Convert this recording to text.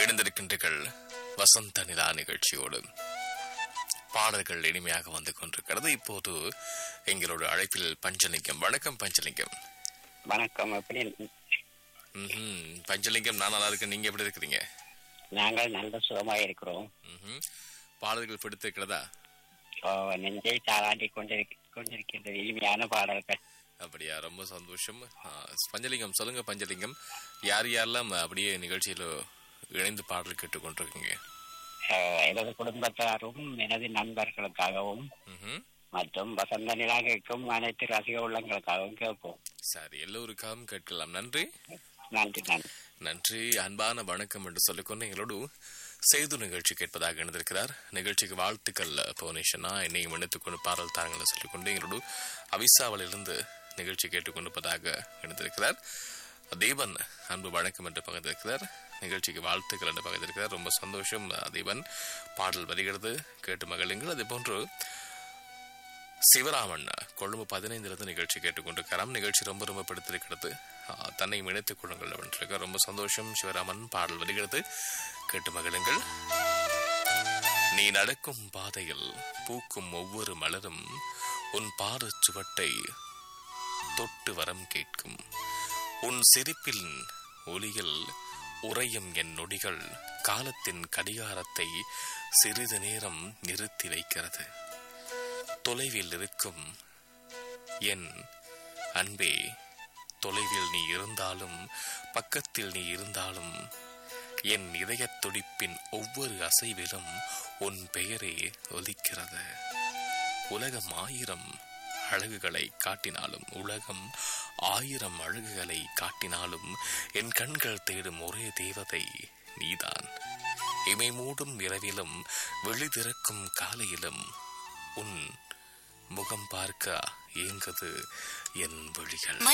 இணைந்திருக்கின்றீர்கள் வசந்த நிலா நிகழ்ச்சியோடு பாடல்கள் இனிமையாக வந்து கொண்டிருக்கிறது இப்போது எங்களோட அழைப்பில் பஞ்சலிங்கம் வணக்கம் பஞ்சலிங்கம் வணக்கம் எப்படி ம்ஹும். பஞ்சலிங்கம் நான் நல்லா இருக்கேன் நீங்க எப்படி இருக்கிறீங்க நாங்கள் நல்ல சுகமாக இருக்கிறோம் ம்ஹும். பாடல்கள் பிடித்திருக்கிறதா ஓ, நெஞ்சை தாளாட்டி கொண்டிருக்க கொண்டிருக்கின்றது இனிமையான பாடல்கள் அப்படியா ரொம்ப சந்தோஷம் ஆ, பஞ்சலிங்கம் சொல்லுங்க பஞ்சலிங்கம் யார் யாரெல்லாம் அப்படியே நிகழ்ச்சியில இணைந்து பாடல் கேட்டுக்கொண்டிருக்கீங்க அஹ், எனது குடும்பத்தாரும் எனது நண்பர்களுக்காகவும் ம்ஹும். மற்றும் வசந்த நிலா கேட்கும் அனைத்து ரசிக உள்ளங்களுக்காகவும் கேட்போம் சரி எல்லோருக்காகவும் கேட்கலாம் நன்றி நன்றி நன்றி நன்றி அன்பான வணக்கம் என்று சொல்லிக்கொண்டு எங்களோடு செய்து நிகழ்ச்சி கேட்பதாக இணைந்திருக்கிறார் நிகழ்ச்சிக்கு வாழ்த்துக்கள் புவனேஷனா என்னையும் இணைத்துக் கொண்டு பாடல் தாரங்களை சொல்லிக்கொண்டு எங்களோடு அவிசாவிலிருந்து நிகழ்ச்சி கேட்டுக்கொண்டிருப்பதாக இணைந்திருக்கிறார் தீபன் அன்பு வணக்கம் என்று பகிர்ந்திருக்கிறார் நிகழ்ச்சிக்கு வாழ்த்துக்கள் என்று பகிர்ந்திருக்கிறார் ரொம்ப சந்தோஷம் தீபன் பாடல் வருகிறது கேட்டு மகிழுங்கள் அதே போன்று சிவராமன் கொழும்பு பதினைந்திலிருந்து நிகழ்ச்சி கேட்டுக்கொண்டிருக்கிறார் நிகழ்ச்சி ரொம்ப ரொம்ப பிடித்திருக்கிறது ஆஹ், தன்னை இணைத்துக் கொள்ளுங்கள் அப்படின்ட்டு ரொம்ப சந்தோஷம் சிவராமன் பாடல் வருகிறது கேட்டு மகிழுங்கள் நீ நடக்கும் பாதையில் பூக்கும் ஒவ்வொரு மலரும் உன் பாதச் சுவட்டை தொட்டு வரம் கேட்கும் உன் சிரிப்பில் ஒலியில் உறையும் என் நொடிகள் காலத்தின் கடிகாரத்தை சிறிது நேரம் நிறுத்தி வைக்கிறது தொலைவில் இருக்கும் என் அன்பே தொலைவில் நீ இருந்தாலும் பக்கத்தில் நீ இருந்தாலும் என் இதயத் துடிப்பின் ஒவ்வொரு அசைவிலும் உன் பெயரே ஒலிக்கிறது உலகம் ஆயிரம் அழகுகளை காட்டினாலும் உலகம் ஆயிரம் அழகுகளை காட்டினாலும் என் கண்கள் தேடும் ஒரே தேவதை நீதான் இமை மூடும் இரவிலும் விழி திறக்கும் காலையிலும் உன் முகம் பார்க்க ஏங்குது என் விழிகள்